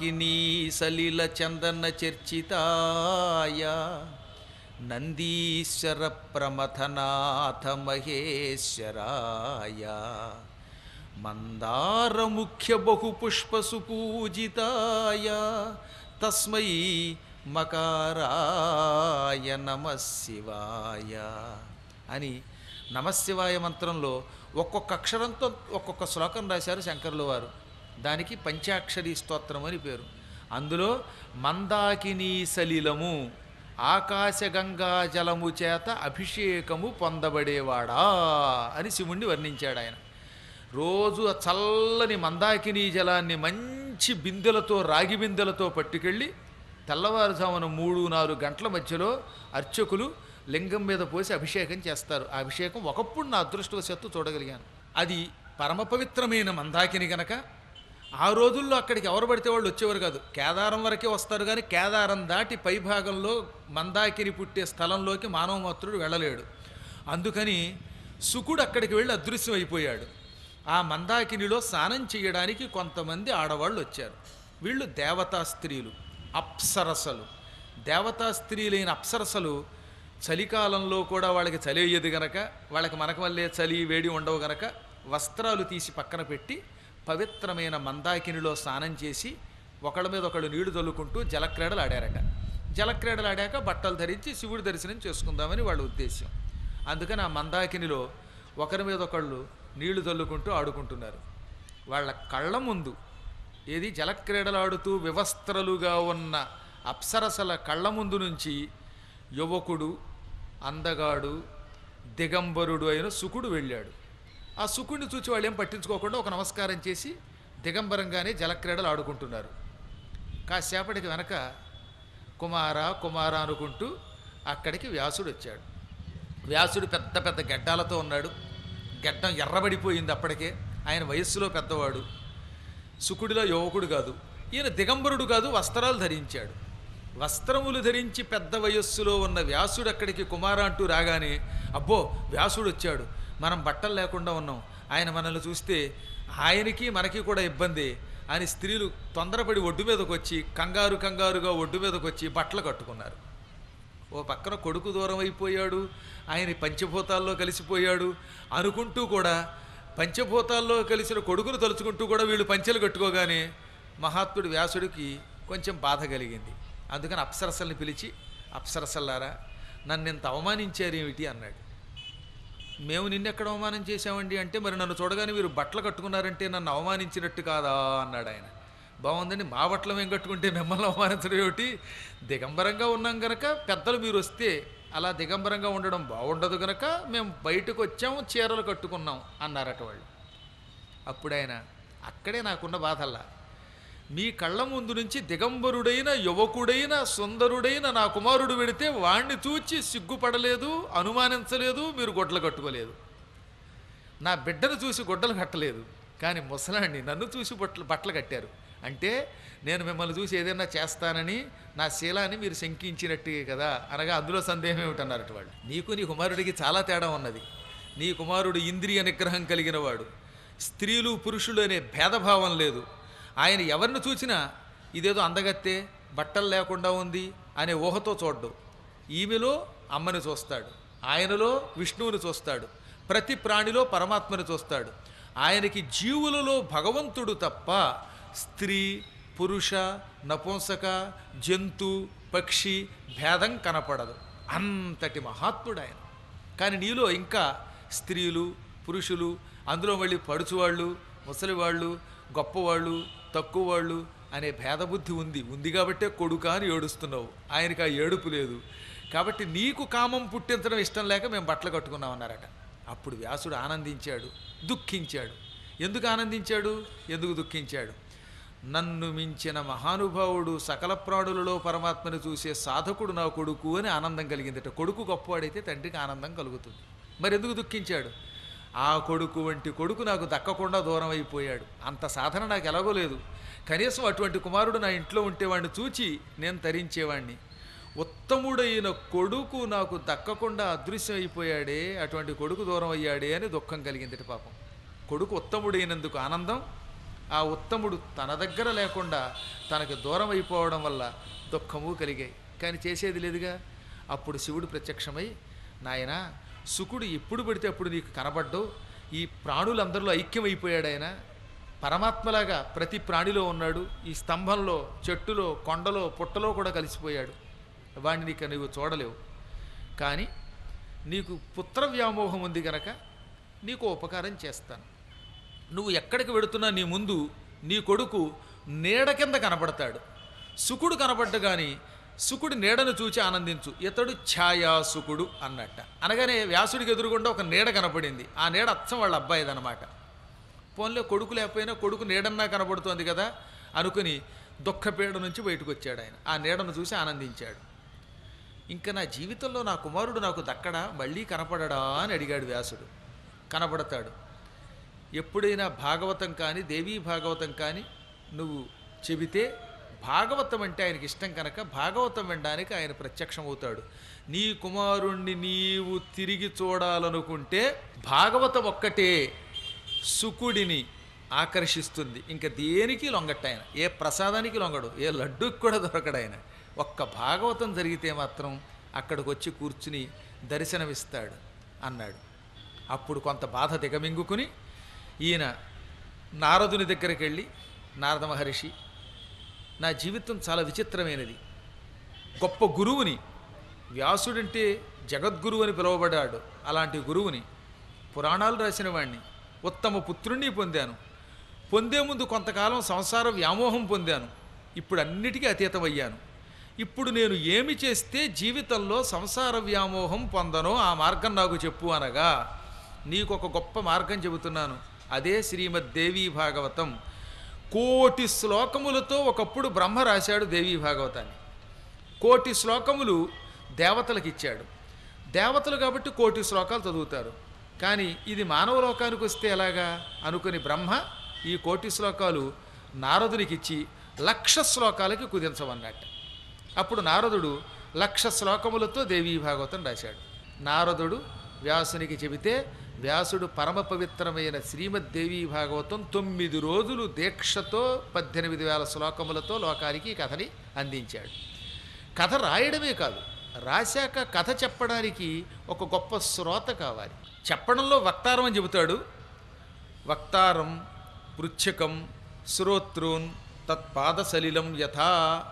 మందాకినీ సలిల చందన చర్చితాయ నందీశ్వర ప్రమథనాథ మహేశ్వరాయ మందార ముఖ్య బహుపుష్ప సుపూజితాయ తస్మై మకారాయ నమ శివాయ అని నమశివాయ మంత్రంలో ఒక్కొక్క అక్షరంతో ఒక్కొక్క శ్లోకం రాశారు శంకరుల వారు దానికి పంచాక్షరి స్తోత్రం అని పేరు అందులో మందాకినీ సలిలము ఆకాశగంగా జలము చేత అభిషేకము పొందబడేవాడా అని శివుణ్ణి వర్ణించాడు ఆయన రోజు ఆ చల్లని మందాకినీ జలాన్ని మంచి బిందెలతో రాగి బిందెలతో పట్టుకెళ్ళి తెల్లవారుజామున మూడు నాలుగు గంటల మధ్యలో అర్చకులు లింగం మీద పోసి అభిషేకం చేస్తారు ఆ అభిషేకం ఒకప్పుడు నా అదృష్టవశాత్తు చూడగలిగాను అది పరమ పవిత్రమైన మందాకిని గనక ఆ రోజుల్లో అక్కడికి ఎవరు పడితే వాళ్ళు వచ్చేవారు కాదు కేదారం వరకే వస్తారు కానీ కేదారం దాటి పై భాగంలో మందాకిని పుట్టే స్థలంలోకి మానవ మాత్రుడు వెళ్ళలేడు అందుకని సుకుడు అక్కడికి వెళ్ళి అదృశ్యం అయిపోయాడు ఆ మందాకినిలో స్నానం చేయడానికి కొంతమంది ఆడవాళ్ళు వచ్చారు వీళ్ళు దేవతా స్త్రీలు అప్సరసలు దేవతా స్త్రీలైన అప్సరసలు చలికాలంలో కూడా వాళ్ళకి చలి అయ్యేది గనక వాళ్ళకి మనకు వల్లే చలి వేడి ఉండవు గనక వస్త్రాలు తీసి పక్కన పెట్టి పవిత్రమైన మందాకినిలో స్నానం చేసి ఒకళ్ళ మీద ఒకళ్ళు నీళ్లు చల్లుకుంటూ జలక్రీడలు ఆడారట జలక్రీడలు ఆడాక బట్టలు ధరించి శివుడి దర్శనం చేసుకుందామని వాళ్ళ ఉద్దేశం అందుకని ఆ మందాకినిలో ఒకరి మీద ఒకళ్ళు నీళ్లు చల్లుకుంటూ ఆడుకుంటున్నారు వాళ్ళ కళ్ళ ముందు ఏది జలక్రీడలు ఆడుతూ వివస్త్రలుగా ఉన్న అప్సరసల కళ్ళ ముందు నుంచి యువకుడు అందగాడు దిగంబరుడు అయిన సుకుడు వెళ్ళాడు ఆ సుకుడిని చూసి వాళ్ళు ఏం పట్టించుకోకుండా ఒక నమస్కారం చేసి దిగంబరంగానే జలక్రీడలు ఆడుకుంటున్నారు కాసేపటికి వెనక కుమార కుమార అనుకుంటూ అక్కడికి వ్యాసుడు వచ్చాడు వ్యాసుడు పెద్ద పెద్ద గడ్డాలతో ఉన్నాడు గడ్డం ఎర్రబడిపోయింది అప్పటికే ఆయన వయస్సులో పెద్దవాడు సుకుడిలో యువకుడు కాదు ఈయన దిగంబరుడు కాదు వస్త్రాలు ధరించాడు వస్త్రములు ధరించి పెద్ద వయస్సులో ఉన్న వ్యాసుడు అక్కడికి కుమార అంటూ రాగానే అబ్బో వ్యాసుడు వచ్చాడు మనం బట్టలు లేకుండా ఉన్నాం ఆయన మనల్ని చూస్తే ఆయనకి మనకి కూడా ఇబ్బంది అని స్త్రీలు తొందరపడి ఒడ్డు మీదకి వచ్చి కంగారు కంగారుగా ఒడ్డు మీదకి వచ్చి బట్టలు కట్టుకున్నారు ఓ పక్కన కొడుకు దూరం అయిపోయాడు ఆయన పంచభూతాల్లో కలిసిపోయాడు అనుకుంటూ కూడా పంచభూతాల్లో కలిసిన కొడుకును తలుచుకుంటూ కూడా వీళ్ళు పంచెలు కట్టుకోగానే మహాత్ముడు వ్యాసుడికి కొంచెం బాధ కలిగింది అందుకని అప్సరసల్ని పిలిచి అప్సరసల్లారా నన్ను ఇంత అవమానించారేమిటి అన్నాడు మేము నిన్నెక్కడ అవమానం చేశామండి అంటే మరి నన్ను చూడగానే మీరు బట్టలు కట్టుకున్నారంటే నన్ను అవమానించినట్టు కాదా అన్నాడు ఆయన బాగుందండి మా బట్టలు మేము కట్టుకుంటే మిమ్మల్ని అవమానించడం ఏమిటి దిగంబరంగా ఉన్నాం గనక పెద్దలు మీరు వస్తే అలా దిగంబరంగా ఉండడం బాగుండదు గనక మేము బయటకు వచ్చాము చీరలు కట్టుకున్నాం అన్నారట వాళ్ళు అప్పుడు ఆయన అక్కడే నాకున్న బాధల్లా మీ కళ్ళ ముందు నుంచి దిగంబరుడైన యువకుడైన సుందరుడైన నా కుమారుడు వెడితే వాణ్ణి చూచి సిగ్గుపడలేదు అనుమానించలేదు మీరు గొడ్డలు కట్టుకోలేదు నా బిడ్డను చూసి గొడ్డలు కట్టలేదు కానీ ముసలాన్ని నన్ను చూసి బట్టలు బట్టలు కట్టారు అంటే నేను మిమ్మల్ని చూసి ఏదైనా చేస్తానని నా శీలాన్ని మీరు శంకించినట్టే కదా అనగా అందులో సందేహం ఏమిటన్నారట వాళ్ళు నీకు నీ కుమారుడికి చాలా తేడా ఉన్నది నీ కుమారుడు ఇంద్రియ నిగ్రహం కలిగిన వాడు స్త్రీలు పురుషులు అనే భేదభావం లేదు ఆయన ఎవరిని చూసినా ఇదేదో అందగత్తే బట్టలు లేకుండా ఉంది అనే ఊహతో చూడ్డు ఈమెలో అమ్మని చూస్తాడు ఆయనలో విష్ణువుని చూస్తాడు ప్రతి ప్రాణిలో పరమాత్మని చూస్తాడు ఆయనకి జీవులలో భగవంతుడు తప్ప స్త్రీ పురుష నపుంసక జంతు పక్షి భేదం కనపడదు అంతటి మహాత్ముడు ఆయన కానీ నీలో ఇంకా స్త్రీలు పురుషులు అందులో మళ్ళీ పడుచువాళ్ళు ముసలివాళ్ళు గొప్పవాళ్ళు తక్కువ వాళ్ళు అనే భేదబుద్ధి ఉంది ఉంది కాబట్టే కొడుక అని ఏడుస్తున్నావు ఆయనకి ఆ ఏడుపు లేదు కాబట్టి నీకు కామం పుట్టించడం ఇష్టం లేక మేము బట్టలు కట్టుకున్నామన్నారట అప్పుడు వ్యాసుడు ఆనందించాడు దుఃఖించాడు ఎందుకు ఆనందించాడు ఎందుకు దుఃఖించాడు నన్ను మించిన మహానుభావుడు సకల ప్రాణులలో పరమాత్మని చూసే సాధకుడు నా కొడుకు అని ఆనందం కలిగిందట కొడుకు గొప్పవాడైతే తండ్రికి ఆనందం కలుగుతుంది మరి ఎందుకు దుఃఖించాడు ఆ కొడుకు వంటి కొడుకు నాకు దక్కకుండా దూరం అయిపోయాడు అంత సాధన నాకు ఎలాగో లేదు కనీసం అటువంటి కుమారుడు నా ఇంట్లో ఉంటేవాడిని చూచి నేను తరించేవాడిని ఉత్తముడైన కొడుకు నాకు దక్కకుండా అదృశ్యం అయిపోయాడే అటువంటి కొడుకు దూరం అయ్యాడే అని దుఃఖం కలిగిందట పాపం కొడుకు ఉత్తముడైనందుకు ఆనందం ఆ ఉత్తముడు తన దగ్గర లేకుండా తనకి దూరం అయిపోవడం వల్ల దుఃఖము కలిగాయి కానీ చేసేది లేదుగా అప్పుడు శివుడు ప్రత్యక్షమై నాయనా సుకుడు ఎప్పుడు పడితే అప్పుడు నీకు కనబడ్డు ఈ ప్రాణులందరిలో ఐక్యమైపోయాడు ఆయన పరమాత్మలాగా ప్రతి ప్రాణిలో ఉన్నాడు ఈ స్తంభంలో చెట్టులో కొండలో పుట్టలో కూడా కలిసిపోయాడు వాడిని నీకు నువ్వు చూడలేవు కానీ నీకు పుత్ర వ్యామోహం ఉంది గనక నీకు ఉపకారం చేస్తాను నువ్వు ఎక్కడికి వెడుతున్నా నీ ముందు నీ కొడుకు నీడ కింద కనబడతాడు సుకుడు కనబడ్డ కానీ సుకుడి నీడను చూచి ఆనందించు ఇతడు ఛాయా సుకుడు అన్నట్ట అనగానే వ్యాసుడికి ఎదురుగుండా ఒక నీడ కనపడింది ఆ నీడ అచ్చం వాళ్ళ అబ్బాయిదనమాట పోన్లో కొడుకు లేకపోయినా కొడుకు నీడన్నా కనబడుతోంది కదా అనుకుని దుఃఖపీడ నుంచి బయటకు వచ్చాడు ఆయన ఆ నీడను చూసి ఆనందించాడు ఇంకా నా జీవితంలో నా కుమారుడు నాకు దక్కడా మళ్ళీ కనపడడా అని అడిగాడు వ్యాసుడు కనబడతాడు ఎప్పుడైనా భాగవతం కానీ దేవీ భాగవతం కానీ నువ్వు చెబితే భాగవతం అంటే ఆయనకి ఇష్టం కనుక భాగవతం వినడానికి ఆయన ప్రత్యక్షమవుతాడు నీ కుమారుణ్ణి నీవు తిరిగి చూడాలనుకుంటే భాగవతం ఒక్కటే సుకుడిని ఆకర్షిస్తుంది ఇంకా దేనికి లొంగట్ట ఆయన ఏ ప్రసాదానికి లొంగడు ఏ లడ్డూకి కూడా దొరకడు ఆయన ఒక్క భాగవతం జరిగితే మాత్రం అక్కడికి వచ్చి కూర్చుని దర్శనమిస్తాడు అన్నాడు అప్పుడు కొంత బాధ దిగమింగుకుని ఈయన నారదుని దగ్గరికి వెళ్ళి నారద మహర్షి నా జీవితం చాలా విచిత్రమైనది గొప్ప గురువుని వ్యాసుడంటే జగద్గురువు అని పిలువబడ్డాడు అలాంటి గురువుని పురాణాలు రాసిన వాణ్ణి ఉత్తమ పుత్రుణ్ణి పొందాను పొందే ముందు కొంతకాలం సంసార వ్యామోహం పొందాను ఇప్పుడు అన్నిటికీ అతీతమయ్యాను ఇప్పుడు నేను ఏమి చేస్తే జీవితంలో సంసార వ్యామోహం పొందనో ఆ మార్గం నాకు చెప్పు అనగా నీకు ఒక గొప్ప మార్గం చెబుతున్నాను అదే శ్రీమద్ దేవీ భాగవతం కోటి శ్లోకములతో ఒకప్పుడు బ్రహ్మ రాశాడు దేవీ భాగవతాన్ని కోటి శ్లోకములు దేవతలకు ఇచ్చాడు దేవతలు కాబట్టి కోటి శ్లోకాలు చదువుతారు కానీ ఇది మానవ లోకానికి వస్తే ఎలాగా అనుకుని బ్రహ్మ ఈ కోటి శ్లోకాలు నారదునికి ఇచ్చి లక్ష శ్లోకాలకి కుదించమన్నట్ట అప్పుడు నారదుడు లక్ష శ్లోకములతో దేవీ భాగవతం రాశాడు నారదుడు వ్యాసునికి చెబితే వ్యాసుడు పరమ పవిత్రమైన శ్రీమద్ దేవీ భాగవతం తొమ్మిది రోజులు దీక్షతో పద్దెనిమిది వేల శ్లోకములతో లోకానికి ఈ కథని అందించాడు కథ రాయడమే కాదు రాశాక కథ చెప్పడానికి ఒక గొప్ప శ్రోత కావాలి చెప్పడంలో వక్తారం అని చెబుతాడు వక్తారం పృచ్ఛకం శ్రోత్రూన్ తత్పాదసలిలం యథా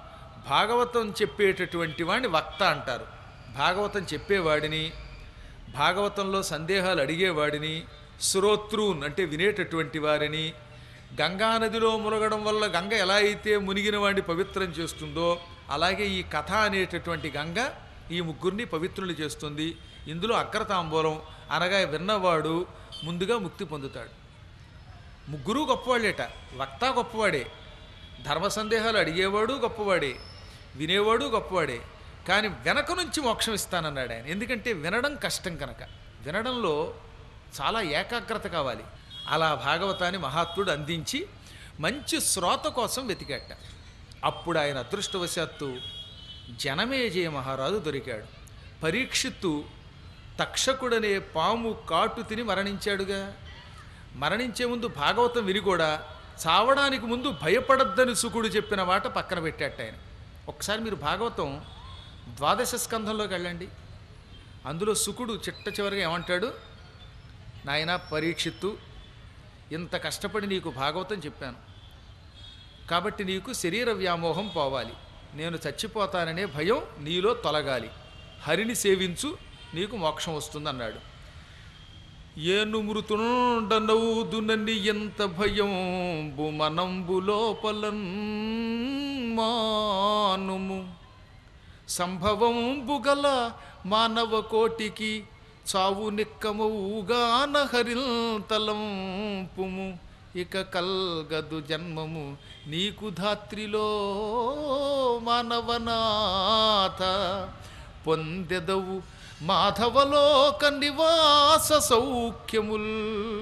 భాగవతం చెప్పేటటువంటి వాడిని వక్త అంటారు భాగవతం చెప్పేవాడిని భాగవతంలో సందేహాలు అడిగేవాడిని శ్రోత్రూన్ అంటే వినేటటువంటి వారిని గంగా నదిలో మునగడం వల్ల గంగ ఎలా అయితే మునిగిన వాడిని పవిత్రం చేస్తుందో అలాగే ఈ కథ అనేటటువంటి గంగ ఈ ముగ్గురిని పవిత్రులు చేస్తుంది ఇందులో అగ్రతాంబూలం అనగా విన్నవాడు ముందుగా ముక్తి పొందుతాడు ముగ్గురు గొప్పవాళ్ళేట వక్త గొప్పవాడే ధర్మ సందేహాలు అడిగేవాడు గొప్పవాడే వినేవాడు గొప్పవాడే కానీ వెనక నుంచి మోక్షం ఇస్తానన్నాడు ఆయన ఎందుకంటే వినడం కష్టం కనుక వినడంలో చాలా ఏకాగ్రత కావాలి అలా భాగవతాన్ని మహాత్ముడు అందించి మంచి శ్రోత కోసం వెతికాట అప్పుడు ఆయన అదృష్టవశాత్తు జనమేజయ మహారాజు దొరికాడు పరీక్షిత్తు తక్షకుడనే పాము కాటు తిని మరణించాడుగా మరణించే ముందు భాగవతం విని కూడా చావడానికి ముందు భయపడద్దని సుకుడు చెప్పిన మాట పక్కన పెట్టాట ఆయన ఒకసారి మీరు భాగవతం ద్వాదశ స్కంధంలోకి వెళ్ళండి అందులో సుకుడు చిట్ట చివరిగా ఏమంటాడు నాయనా పరీక్షిత్తు ఇంత కష్టపడి నీకు భాగవతం చెప్పాను కాబట్టి నీకు శరీర వ్యామోహం పోవాలి నేను చచ్చిపోతాననే భయం నీలో తొలగాలి హరిని సేవించు నీకు మోక్షం వస్తుందన్నాడు ఏను మృతుండనవుదునని ఎంత భయం మనంబు లోపలన్ మానుము సంభవంబు గల మానవ కోటికి చావు నిక్కమవుగాన హరిల్తలంపుము ఇక కల్గదు జన్మము నీకు ధాత్రిలో మానవనాథ పొందెదవు మాధవలోక నివాస సౌఖ్యముల్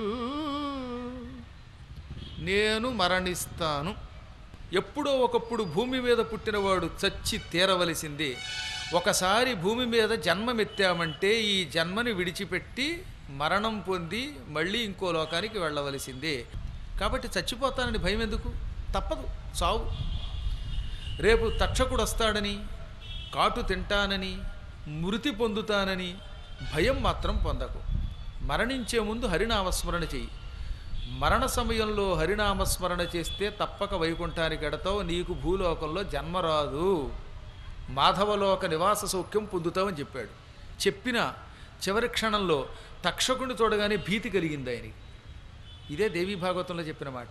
నేను మరణిస్తాను ఎప్పుడో ఒకప్పుడు భూమి మీద పుట్టినవాడు చచ్చి తీరవలసిందే ఒకసారి భూమి మీద జన్మమెత్తామంటే ఈ జన్మని విడిచిపెట్టి మరణం పొంది మళ్ళీ ఇంకో లోకానికి వెళ్ళవలసిందే కాబట్టి చచ్చిపోతానని భయం ఎందుకు తప్పదు చావు రేపు తక్షకుడు వస్తాడని కాటు తింటానని మృతి పొందుతానని భయం మాత్రం పొందకు మరణించే ముందు హరినామస్మరణ చెయ్యి మరణ సమయంలో హరినామస్మరణ చేస్తే తప్పక వైకుంఠానికి ఎడతావు నీకు భూలోకంలో జన్మ రాదు మాధవలోక నివాస సౌఖ్యం పొందుతావని చెప్పాడు చెప్పిన చివరి క్షణంలో తక్షకుడిని చూడగానే భీతి కలిగింది ఆయనకి ఇదే దేవీ భాగవతంలో చెప్పిన మాట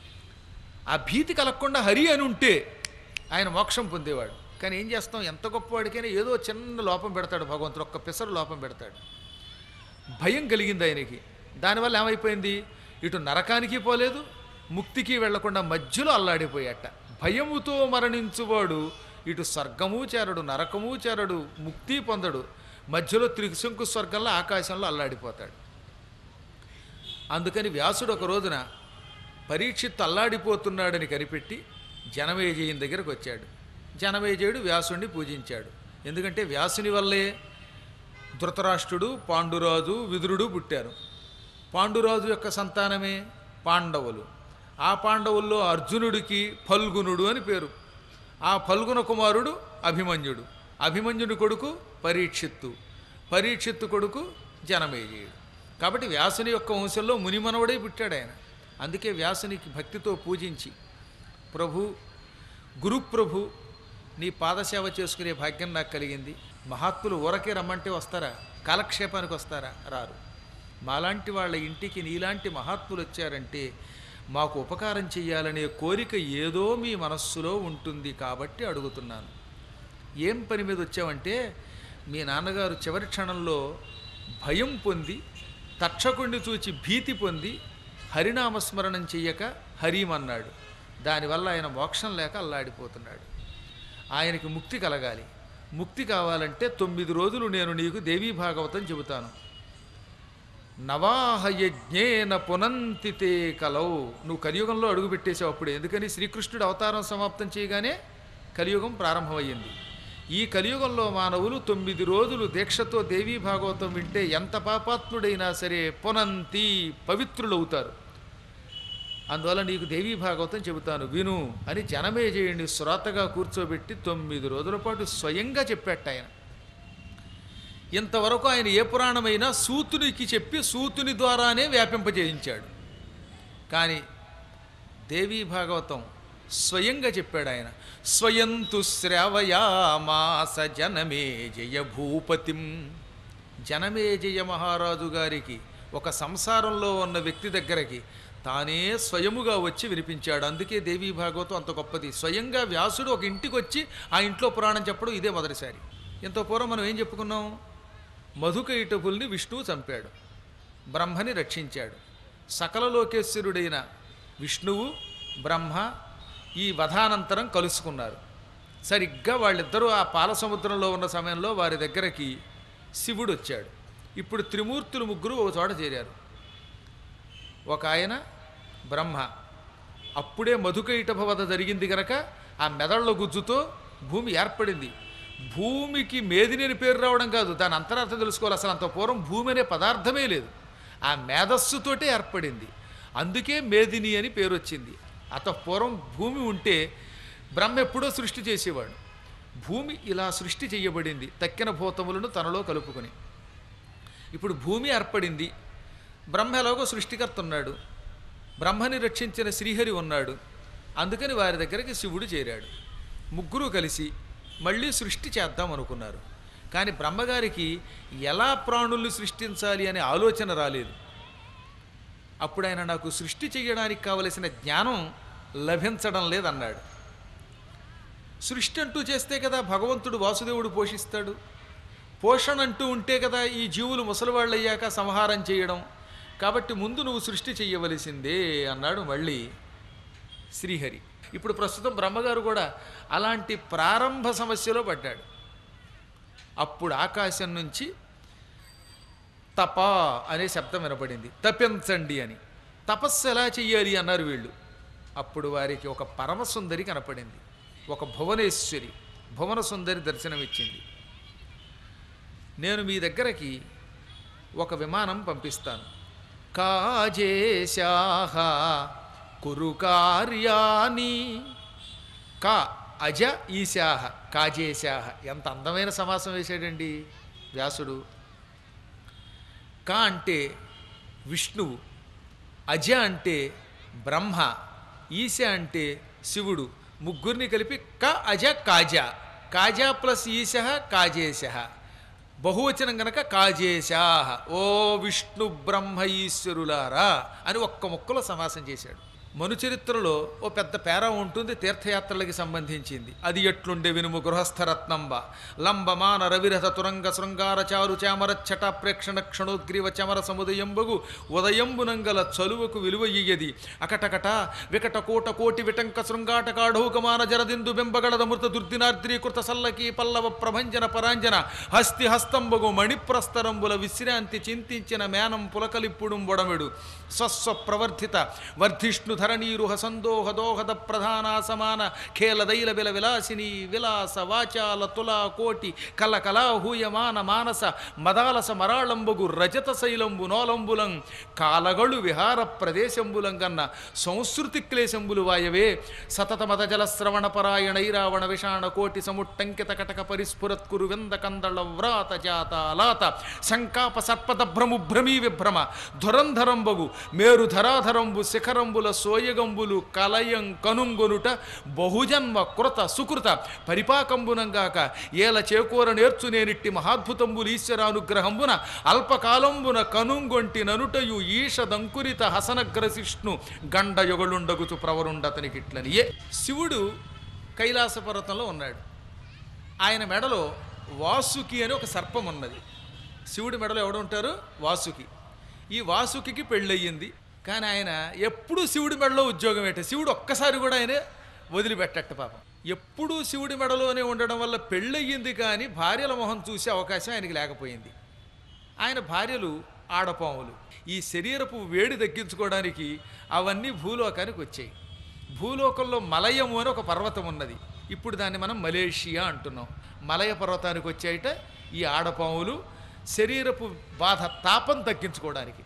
ఆ భీతి కలగకుండా హరి అని ఉంటే ఆయన మోక్షం పొందేవాడు కానీ ఏం చేస్తాం ఎంత గొప్పవాడికైనా ఏదో చిన్న లోపం పెడతాడు భగవంతుడు ఒక్క పిసరు లోపం పెడతాడు భయం కలిగింది ఆయనకి దానివల్ల ఏమైపోయింది ఇటు నరకానికి పోలేదు ముక్తికి వెళ్లకుండా మధ్యలో అల్లాడిపోయాట భయముతో మరణించువాడు ఇటు స్వర్గము చేరడు నరకము చేరడు ముక్తి పొందడు మధ్యలో త్రిశంకు స్వర్గంలో ఆకాశంలో అల్లాడిపోతాడు అందుకని వ్యాసుడు ఒక రోజున పరీక్షిత్తు అల్లాడిపోతున్నాడని కనిపెట్టి జనమేజయుని దగ్గరకు వచ్చాడు జనమేజయుడు వ్యాసుడిని పూజించాడు ఎందుకంటే వ్యాసుని వల్లే ధృతరాష్ట్రుడు పాండురాజు విదురుడు పుట్టారు పాండురాజు యొక్క సంతానమే పాండవులు ఆ పాండవుల్లో అర్జునుడికి ఫల్గునుడు అని పేరు ఆ ఫల్గుణ కుమారుడు అభిమన్యుడు అభిమన్యుడి కొడుకు పరీక్షిత్తు పరీక్షిత్తు కొడుకు జనమేజయుడు కాబట్టి వ్యాసుని యొక్క వంశంలో మునిమనవడే పుట్టాడు ఆయన అందుకే వ్యాసునికి భక్తితో పూజించి ప్రభు గురుప్రభు నీ పాదసేవ చేసుకునే భాగ్యం నాకు కలిగింది మహాత్ములు ఊరకే రమ్మంటే వస్తారా కాలక్షేపానికి వస్తారా రారు మాలాంటి వాళ్ళ ఇంటికి నీలాంటి మహాత్ములు వచ్చారంటే మాకు ఉపకారం చెయ్యాలనే కోరిక ఏదో మీ మనస్సులో ఉంటుంది కాబట్టి అడుగుతున్నాను ఏం పని మీద వచ్చావంటే మీ నాన్నగారు చివరి క్షణంలో భయం పొంది తక్షకుణ్ణి చూచి భీతి పొంది హరినామస్మరణం చెయ్యక హరిమన్నాడు దానివల్ల ఆయన మోక్షం లేక అల్లాడిపోతున్నాడు ఆయనకి ముక్తి కలగాలి ముక్తి కావాలంటే తొమ్మిది రోజులు నేను నీకు దేవీ భాగవతం చెబుతాను నవాహయజ్ఞేన పునంతితే కలౌ నువ్వు కలియుగంలో అడుగుపెట్టేసావు అప్పుడు ఎందుకని శ్రీకృష్ణుడు అవతారం సమాప్తం చేయగానే కలియుగం ప్రారంభమయ్యింది ఈ కలియుగంలో మానవులు తొమ్మిది రోజులు దీక్షతో దేవీ భాగవతం వింటే ఎంత పాపాత్ముడైనా సరే పునంతి పవిత్రులవుతారు అందువల్ల నీకు దేవీ భాగవతం చెబుతాను విను అని జనమేజయుడిని శ్రోతగా కూర్చోబెట్టి తొమ్మిది రోజుల పాటు స్వయంగా చెప్పాట ఆయన ఇంతవరకు ఆయన ఏ పురాణమైనా సూతునికి చెప్పి సూతుని ద్వారానే వ్యాపింపజేయించాడు కానీ దేవీ భాగవతం స్వయంగా చెప్పాడు ఆయన స్వయంతు శ్రావయామాస జనమే జయ భూపతిం జనమేజయ మహారాజు గారికి ఒక సంసారంలో ఉన్న వ్యక్తి దగ్గరకి తానే స్వయముగా వచ్చి వినిపించాడు అందుకే దేవీ భాగవతం అంత గొప్పది స్వయంగా వ్యాసుడు ఒక ఇంటికి వచ్చి ఆ ఇంట్లో పురాణం చెప్పడం ఇదే మొదటిసారి ఇంత పూర్వం మనం ఏం చెప్పుకున్నాం మధుకైటపుల్ని విష్ణువు చంపాడు బ్రహ్మని రక్షించాడు సకల లోకేశ్వరుడైన విష్ణువు బ్రహ్మ ఈ వధానంతరం కలుసుకున్నారు సరిగ్గా వాళ్ళిద్దరూ ఆ పాల సముద్రంలో ఉన్న సమయంలో వారి దగ్గరకి శివుడు వచ్చాడు ఇప్పుడు త్రిమూర్తులు ముగ్గురు ఒక చోట చేరారు ఒక ఆయన బ్రహ్మ అప్పుడే మధుకైటభ వధ జరిగింది గనక ఆ మెదళ్ళ గుజ్జుతో భూమి ఏర్పడింది భూమికి మేదిని అని పేరు రావడం కాదు దాని అంతరార్థం తెలుసుకోవాలి అసలు అంత పూర్వం భూమి అనే పదార్థమే లేదు ఆ మేధస్సుతోటే ఏర్పడింది అందుకే మేదిని అని పేరు వచ్చింది అత పూర్వం భూమి ఉంటే బ్రహ్మ ఎప్పుడో సృష్టి చేసేవాడు భూమి ఇలా సృష్టి చేయబడింది తక్కిన భూతములను తనలో కలుపుకొని ఇప్పుడు భూమి ఏర్పడింది బ్రహ్మ ఎలాగో సృష్టికర్త ఉన్నాడు బ్రహ్మని రక్షించిన శ్రీహరి ఉన్నాడు అందుకని వారి దగ్గరికి శివుడు చేరాడు ముగ్గురు కలిసి మళ్ళీ సృష్టి చేద్దాం అనుకున్నారు కానీ బ్రహ్మగారికి ఎలా ప్రాణుల్ని సృష్టించాలి అనే ఆలోచన రాలేదు అప్పుడు ఆయన నాకు సృష్టి చేయడానికి కావలసిన జ్ఞానం లభించడం లేదన్నాడు సృష్టి అంటూ చేస్తే కదా భగవంతుడు వాసుదేవుడు పోషిస్తాడు పోషణ అంటూ ఉంటే కదా ఈ జీవులు ముసలివాళ్ళు అయ్యాక సంహారం చేయడం కాబట్టి ముందు నువ్వు సృష్టి చెయ్యవలసిందే అన్నాడు మళ్ళీ శ్రీహరి ఇప్పుడు ప్రస్తుతం బ్రహ్మగారు కూడా అలాంటి ప్రారంభ సమస్యలో పడ్డాడు అప్పుడు ఆకాశం నుంచి తప అనే శబ్దం వినపడింది తప్పించండి అని తపస్సు ఎలా చెయ్యాలి అన్నారు వీళ్ళు అప్పుడు వారికి ఒక పరమసుందరి కనపడింది ఒక భువనేశ్వరి భువన సుందరి దర్శనమిచ్చింది నేను మీ దగ్గరకి ఒక విమానం పంపిస్తాను కాజేశాహ కురు కార్యాని కా అజ ఈశాహ కాజేశాహ ఎంత అందమైన సమాసం వేశాడండి వ్యాసుడు కా అంటే విష్ణువు అజ అంటే బ్రహ్మ ఈశ అంటే శివుడు ముగ్గురిని కలిపి క అజ కాజా కాజా ప్లస్ ఈశ కాజేశ బహువచనం గనక కాజేశాహ ఓ విష్ణు బ్రహ్మ ఈశ్వరులారా అని ఒక్క ముక్కలో సమాసం చేశాడు మనుచరిత్రలో ఓ పెద్ద పేర ఉంటుంది తీర్థయాత్రలకి సంబంధించింది అది ఎట్లుండే వినుము గృహస్థరత్నంబ లంబమాన రవిరథ తురంగ శృంగార చారు చామర చట ప్రేక్షణ క్షణోగ్రీవ చమర సముదయంబగు ఉదయంబునంగల చలువకు విలువ ఇయ్యది అకటకట వికట కోట కోటి విటంక శృంగాట కాఢౌకమాన జరదిందు బింబగళద మృత దుర్దినార్ద్రీకృత సల్లకి పల్లవ ప్రభంజన పరాంజన హస్తి హస్తంబగు మణిప్రస్తరంబుల విశ్రాంతి చింతించిన మేనం పులకలిప్పుడుం బొడమెడు స్వస్వ ప్రవర్ధిత వర్ధిష్ణు ధరణీరుహ సందోహ దోహద ప్రధాన సమాన ఖేలదైల విల విలాసిని విలాస వాచాల తులా కోటి కల కళాహూయమాన మానస మదాలస మరాళంబగు రజత శైలంబు నోలంబులం కాలగళు విహార ప్రదేశంబులంగన్న సంస్కృతి క్లేశంబులు వాయవే సతత మద జలశ్రవణ పరాయణైరావణ విషాణ కోటి సముట్టంకిత కటక పరిస్ఫురత్కురు వింద కందళ వ్రాత జాత లాత శంకాప సర్పద భ్రము భ్రమీ విభ్రమ ధురంధరంబగు మేరు ధరాధరంబు శిఖరంబుల సోయగంబులు కలయం కనుంగొనుట బహుజన్మ కృత సుకృత పరిపాకంబునంగాక ఏల చేకూర నేర్చు నేనిట్టి మహాద్భుతంబులు ఈశ్వరానుగ్రహంబున అల్పకాలంబున కనుంగొంటి ననుటయు ఈషదంకురిత హసనగ్రశిష్ణు గండయొగలుండగుచు ప్రవరుండతనికిట్లనియే శివుడు కైలాస పర్వతంలో ఉన్నాడు ఆయన మెడలో వాసుకి అని ఒక సర్పం ఉన్నది శివుడి మెడలో ఎవడు ఉంటారు వాసుకి ఈ వాసుకి పెళ్ళయ్యింది కానీ ఆయన ఎప్పుడూ శివుడి మెడలో ఉద్యోగం పెట్టే శివుడు ఒక్కసారి కూడా ఆయన వదిలిపెట్టట్ట పాపం ఎప్పుడూ శివుడి మెడలోనే ఉండడం వల్ల పెళ్ళయ్యింది కానీ భార్యల మొహం చూసే అవకాశం ఆయనకి లేకపోయింది ఆయన భార్యలు ఆడపాములు ఈ శరీరపు వేడి తగ్గించుకోవడానికి అవన్నీ భూలోకానికి వచ్చాయి భూలోకంలో మలయము అని ఒక పర్వతం ఉన్నది ఇప్పుడు దాన్ని మనం మలేషియా అంటున్నాం మలయ పర్వతానికి వచ్చాయిట ఈ ఆడపాములు శరీరపు బాధ తాపం తగ్గించుకోవడానికి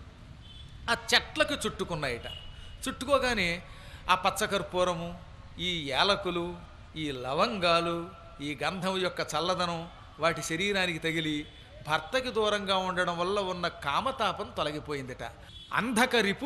ఆ చెట్లకు చుట్టుకున్నాయిట చుట్టుకోగానే ఆ పచ్చకర్పూరము ఈ యాలకులు ఈ లవంగాలు ఈ గంధం యొక్క చల్లదనం వాటి శరీరానికి తగిలి భర్తకి దూరంగా ఉండడం వల్ల ఉన్న కామతాపం తొలగిపోయిందిట అంధకరిపు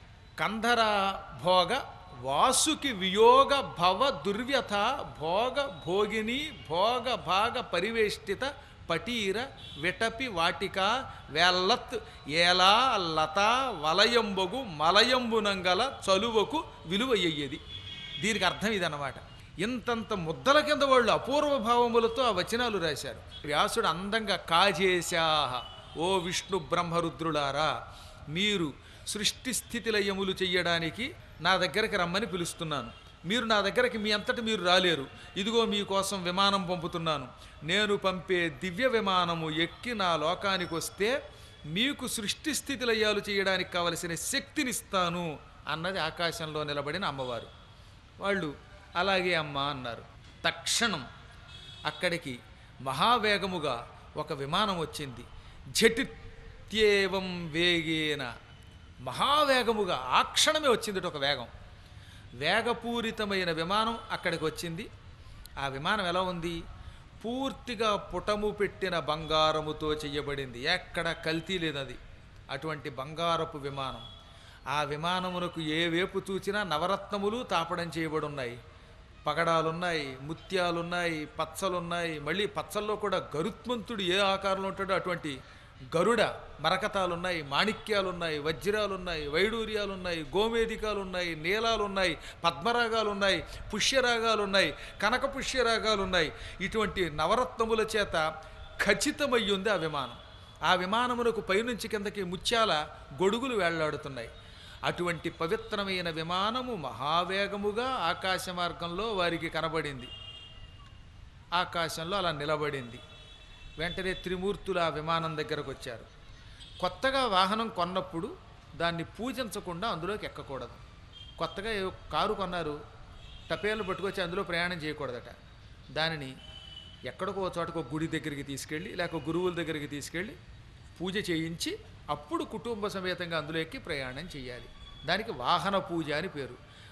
కంధర భోగ వాసుకి వియోగ భవ దుర్వ్యథ భోగ భోగిని భోగ భాగ పరివేష్టిత పటీర విటపి వాటిక వేల్లత్ ఏలా లత వలయంబగు మలయంబునంగల చలువకు విలువయ్యేది దీనికి అర్థం ఇదన్నమాట ఇంతంత ముద్దల కింద వాళ్ళు అపూర్వ భావములతో ఆ వచనాలు రాశారు వ్యాసుడు అందంగా కాజేశాహ ఓ విష్ణు బ్రహ్మరుద్రులారా మీరు సృష్టి స్థితి లయములు చెయ్యడానికి నా దగ్గరికి రమ్మని పిలుస్తున్నాను మీరు నా దగ్గరికి మీ అంతటి మీరు రాలేరు ఇదిగో మీకోసం విమానం పంపుతున్నాను నేను పంపే దివ్య విమానము ఎక్కి నా లోకానికి వస్తే మీకు సృష్టి స్థితి లయాలు చేయడానికి కావలసిన శక్తినిస్తాను అన్నది ఆకాశంలో నిలబడిన అమ్మవారు వాళ్ళు అలాగే అమ్మ అన్నారు తక్షణం అక్కడికి మహావేగముగా ఒక విమానం వచ్చింది ఝటిత్యేవం వేగేన మహావేగముగా ఆ క్షణమే వచ్చింది ఒక వేగం వేగపూరితమైన విమానం అక్కడికి వచ్చింది ఆ విమానం ఎలా ఉంది పూర్తిగా పుటము పెట్టిన బంగారముతో చేయబడింది ఎక్కడ కల్తీ లేదది అటువంటి బంగారపు విమానం ఆ విమానమునకు ఏ వేపు చూచినా నవరత్నములు తాపడం చేయబడి ఉన్నాయి పగడాలున్నాయి ముత్యాలున్నాయి పచ్చలున్నాయి మళ్ళీ పచ్చల్లో కూడా గరుత్మంతుడు ఏ ఆకారంలో ఉంటాడో అటువంటి గరుడ మరకతాలున్నాయి మాణిక్యాలున్నాయి వజ్రాలున్నాయి వైడూర్యాలున్నాయి గోమేదికాలున్నాయి నీలాలున్నాయి పద్మరాగాలున్నాయి పుష్యరాగాలున్నాయి కనక పుష్యరాగాలున్నాయి ఇటువంటి నవరత్నముల చేత ఖచ్చితమై ఉంది ఆ విమానం ఆ విమానమునకు పైనుంచి కిందకి ముత్యాల గొడుగులు వేళ్లాడుతున్నాయి అటువంటి పవిత్రమైన విమానము మహావేగముగా ఆకాశ మార్గంలో వారికి కనబడింది ఆకాశంలో అలా నిలబడింది వెంటనే త్రిమూర్తులు ఆ విమానం దగ్గరకు వచ్చారు కొత్తగా వాహనం కొన్నప్పుడు దాన్ని పూజించకుండా అందులోకి ఎక్కకూడదు కొత్తగా ఏ కారు కొన్నారు టపేలు పట్టుకొచ్చి అందులో ప్రయాణం చేయకూడదట దానిని ఎక్కడికో చోటకో గుడి దగ్గరికి తీసుకెళ్ళి లేక గురువుల దగ్గరికి తీసుకెళ్ళి పూజ చేయించి అప్పుడు కుటుంబ సమేతంగా అందులో ఎక్కి ప్రయాణం చేయాలి దానికి వాహన పూజ అని పేరు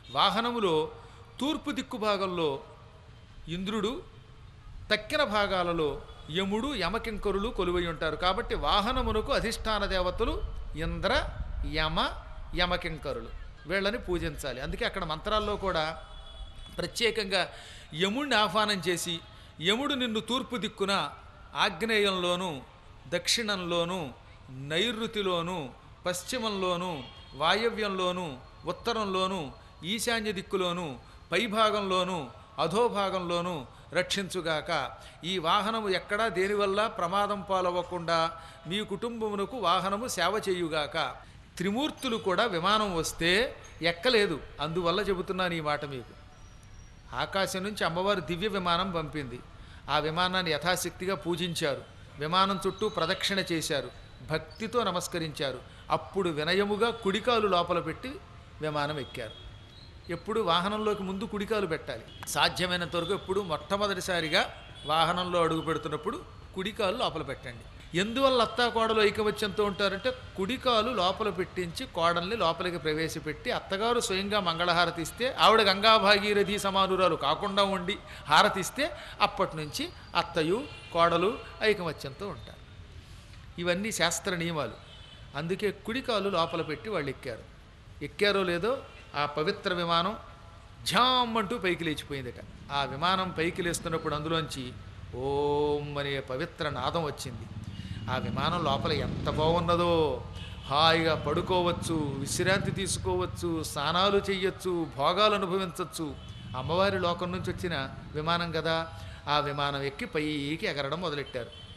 వాహనములో తూర్పు దిక్కు భాగంలో ఇంద్రుడు తక్కిన భాగాలలో యముడు యమకింకరులు కొలువై ఉంటారు కాబట్టి వాహనమునకు అధిష్టాన దేవతలు ఇంద్ర యమ యమకింకరులు వీళ్ళని పూజించాలి అందుకే అక్కడ మంత్రాల్లో కూడా ప్రత్యేకంగా యముడిని ఆహ్వానం చేసి యముడు నిన్ను తూర్పు దిక్కున ఆగ్నేయంలోనూ దక్షిణంలోనూ నైరుతిలోనూ పశ్చిమంలోనూ వాయవ్యంలోనూ ఉత్తరంలోనూ ఈశాన్య దిక్కులోనూ పైభాగంలోనూ అధోభాగంలోనూ రక్షించుగాక ఈ వాహనము ఎక్కడా దేనివల్ల ప్రమాదం పాలవ్వకుండా మీ కుటుంబమునకు వాహనము సేవ చేయుగాక త్రిమూర్తులు కూడా విమానం వస్తే ఎక్కలేదు అందువల్ల చెబుతున్నాను ఈ మాట మీకు ఆకాశం నుంచి అమ్మవారు దివ్య విమానం పంపింది ఆ విమానాన్ని యథాశక్తిగా పూజించారు విమానం చుట్టూ ప్రదక్షిణ చేశారు భక్తితో నమస్కరించారు అప్పుడు వినయముగా కుడికాలు లోపల పెట్టి విమానం ఎక్కారు ఎప్పుడు వాహనంలోకి ముందు కుడికాలు పెట్టాలి సాధ్యమైనంత వరకు ఎప్పుడు మొట్టమొదటిసారిగా వాహనంలో అడుగు పెడుతున్నప్పుడు కుడికాలు లోపల పెట్టండి ఎందువల్ల అత్తా కోడలు ఐకమత్యంతో ఉంటారంటే కుడికాలు లోపల పెట్టించి కోడల్ని లోపలికి ప్రవేశపెట్టి అత్తగారు స్వయంగా మంగళహారతి ఇస్తే ఆవిడ గంగా భాగీరథి సమానురాలు కాకుండా ఉండి హారతిస్తే అప్పటి నుంచి అత్తయు కోడలు ఐకమత్యంతో ఉంటారు ఇవన్నీ శాస్త్ర నియమాలు అందుకే కుడికాలు లోపల పెట్టి వాళ్ళు ఎక్కారు ఎక్కారో లేదో ఆ పవిత్ర విమానం ఝామ్ అంటూ పైకి లేచిపోయిందట ఆ విమానం పైకి లేస్తున్నప్పుడు అందులోంచి ఓం అనే పవిత్ర నాదం వచ్చింది ఆ విమానం లోపల ఎంత బాగున్నదో హాయిగా పడుకోవచ్చు విశ్రాంతి తీసుకోవచ్చు స్నానాలు చెయ్యొచ్చు భోగాలు అనుభవించవచ్చు అమ్మవారి లోకం నుంచి వచ్చిన విమానం కదా ఆ విమానం ఎక్కి పైకి ఎగరడం మొదలెట్టారు